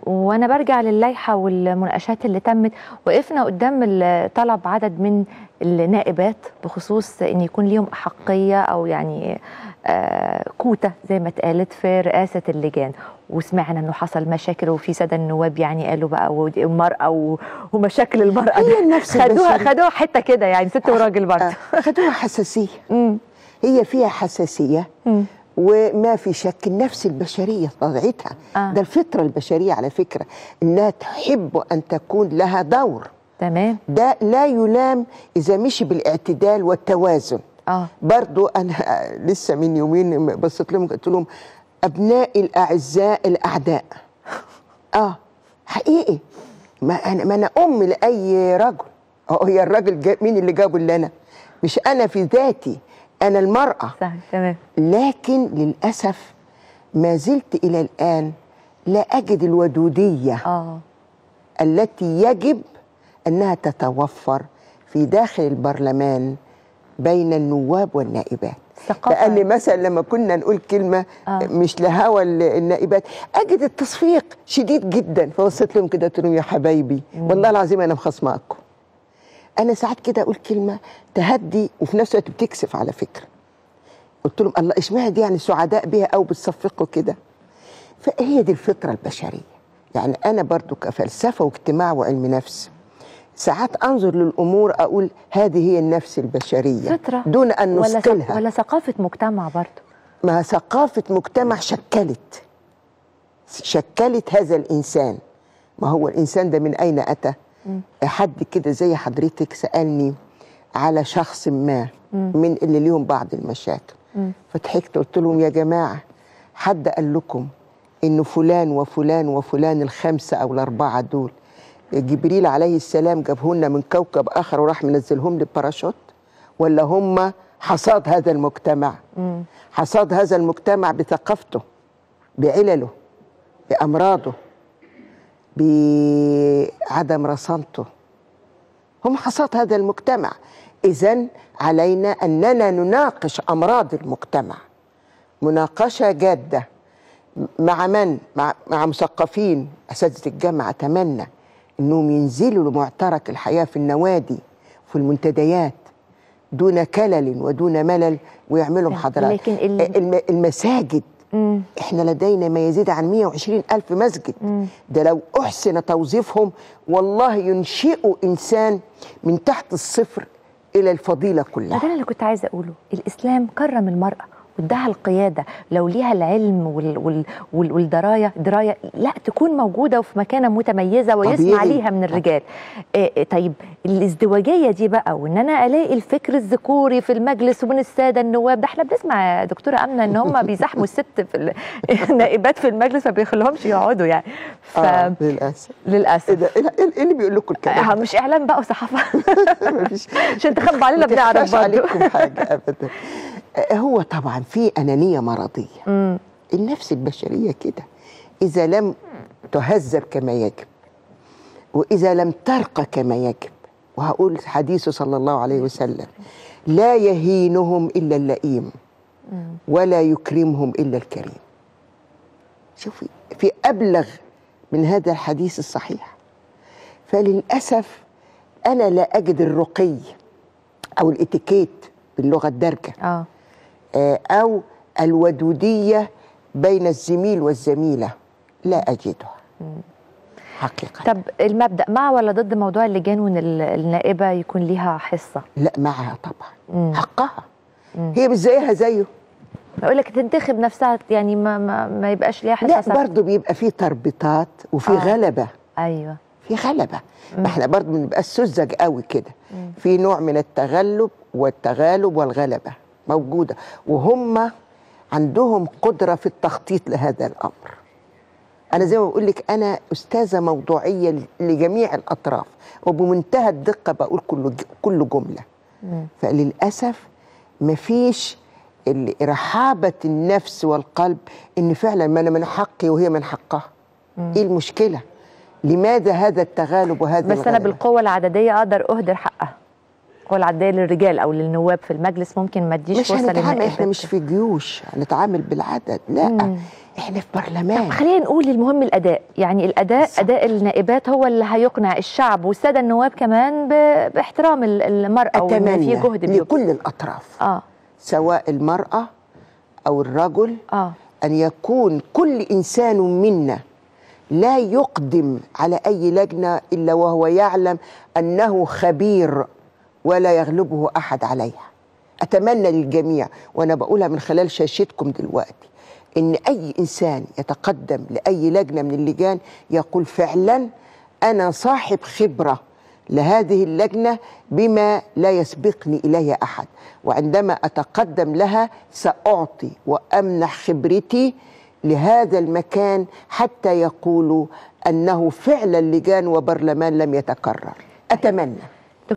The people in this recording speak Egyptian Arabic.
وانا برجع للائحه والمناقشات اللي تمت وقفنا قدام ال- طلب عدد من النائبات بخصوص ان يكون ليهم احقيه او يعني آه كوتا زي ما اتقالت في رئاسه اللجان وسمعنا انه حصل مشاكل وفي ساده النواب يعني قالوا بقى ودي المراه و- ومشاكل المراه هي النفس خدوها البشرية. خدوها حته كده يعني ست وراجل برضه آه، خدوها حساسيه مم. هي فيها حساسيه مم. وما في شك النفس البشريه طبيعتها آه. ده الفطره البشريه على فكره انها تحب ان تكون لها دور تمام ده لا يلام اذا مشي بالاعتدال والتوازن اه برضو انا لسه من يومين بصيت لهم قلت لهم ابنائي الاعزاء الاعداء اه حقيقي ما انا ما انا ام لاي رجل اه هي الراجل جا مين اللي جابه اللي انا مش انا في ذاتي انا المراه صح تمام لكن للاسف ما زلت الى الان لا اجد الودوديه اه التي يجب انها تتوفر في داخل البرلمان بين النواب والنائبات ثقافة. لان مثلا لما كنا نقول كلمه آه. آه. مش لهوى ال- النائبات اجد التصفيق شديد جدا فوصلت لهم كده قلت لهم يا حبايبي والله العظيم انا مخصماكم انا ساعات كده اقول كلمه تهدي وفي نفس الوقت بتكسف على فكره قلت لهم الله اشمعنى دي يعني سعداء بيها او بتصفقوا كده فهي دي الفطره البشريه يعني انا برضو كفلسفه واجتماع وعلم نفس ساعات انظر للامور اقول هذه هي النفس البشريه فطره دون ان ولا ثق- نثقلها ولا ثقافه مجتمع برضه ما ثقافه مجتمع شكلت شكلت هذا الانسان ما هو الانسان ده من اين اتى حد كده زي حضرتك سالني على شخص ما من اللي ليهم بعض المشاكل فضحكت قلت لهم يا جماعه حد قال لكم انه فلان وفلان وفلان الخمسه او الاربعه دول جبريل عليه السلام جابهن من كوكب اخر وراح منزلهم لي باراشوت ولا هم حصاد هذا المجتمع حصاد هذا المجتمع بثقافته بعلله بامراضه بعدم رصانته هم حصاد هذا المجتمع اذا علينا اننا نناقش امراض المجتمع مناقشه جاده مع من مع, مع مثقفين اساتذه الجامعه اتمنى انهم ينزلوا لمعترك الحياه في النوادي في المنتديات دون كلل ودون ملل ويعملوا محاضرات لكن ال- الم- المساجد مم. احنا لدينا ما يزيد عن 120 ألف مسجد ده لو أحسن توظيفهم والله ينشئوا إنسان من تحت الصفر إلى الفضيلة ما كلها ده اللي كنت عايزه اقوله الاسلام كرم المراه واداها القياده لو ليها العلم وال وال وال والدرايه درايه لا تكون موجوده وفي مكانه متميزه ويسمع طبيعي. ليها من الرجال إيه إيه طيب الازدواجيه دي بقى وان انا الاقي الفكر الذكوري في المجلس ومن الساده النواب ده احنا بنسمع يا دكتوره امنه ان هم بيزاحموا الست في ال- النائبات في المجلس ما بيخلوهمش يقعدوا يعني ف آه للأسف إيه للاسف ده إيه إيه- إيه اللي بيقول لكم الكلام آه، ده؟ مش اعلام بقى وصحافه مفيش عشان تخبوا علينا ما بنعرف تخفاش برضه عليكم حاجة أبدا آه، هو طبعا في أنانية مرضية مم. النفس البشرية كده إذا لم تهذب كما يجب وإذا لم ترقى كما يجب وهقول حديثه صلى الله عليه وسلم لا يهينهم إلا اللئيم ولا يكرمهم إلا الكريم شوفي في أبلغ من هذا الحديث الصحيح فللأسف أنا لا أجد الرقي أو الإتيكيت باللغة الدارجة اه آه، أو الودودية بين الزميل والزميلة لا أجدها حقيقة طب المبدا مع ولا ضد موضوع اللجان وان ال- النائبه يكون ليها حصه لا معها طبعا مم. حقها هي مش زيها زيه بقول لك تنتخب نفسها يعني ما ما, ما يبقاش ليها لا حصه برضه بيبقى في تربطات وفي آه. غلبة ايوه في غلبة ما احنا برضه ما بنبقاش سذج قوي كده في نوع من التغلب والتغالب والغلبة موجودة وهم عندهم قدرة في التخطيط لهذا الأمر أنا زي ما بقول لك أنا أستاذة موضوعية ل- لجميع الأطراف وبمنتهى الدقة بقول كل ج- كل جملة فللأسف مفيش ال- رحابة النفس والقلب إن فعلا ما أنا من حقي وهي من حقها إيه المشكلة؟ لماذا هذا التغالب وهذا بس انا الغلبة؟ بالقوه العدديه اقدر اهدر حقها هو العدايه للرجال او للنواب في المجلس ممكن ما تديش مش فرصه هنتعامل للنائبات احنا مش في جيوش هنتعامل بالعدد لا مم. احنا في برلمان خلينا نقول المهم الاداء يعني الاداء بالظبط. اداء النائبات هو اللي هيقنع الشعب والساده النواب كمان ب- باحترام ال- المراه وان في اتمنى جهد بيبذل لكل الاطراف اه سواء المراه او الرجل اه ان يكون كل انسان منا لا يقدم على اي لجنه الا وهو يعلم انه خبير ولا يغلبه احد عليها اتمنى للجميع وانا بقولها من خلال شاشتكم دلوقتي ان اي انسان يتقدم لاي لجنه من اللجان يقول فعلا انا صاحب خبره لهذه اللجنه بما لا يسبقني اليه احد وعندما اتقدم لها ساعطي وامنح خبرتي لهذا المكان حتى يقولوا انه فعلا لجان وبرلمان لم يتكرر اتمنى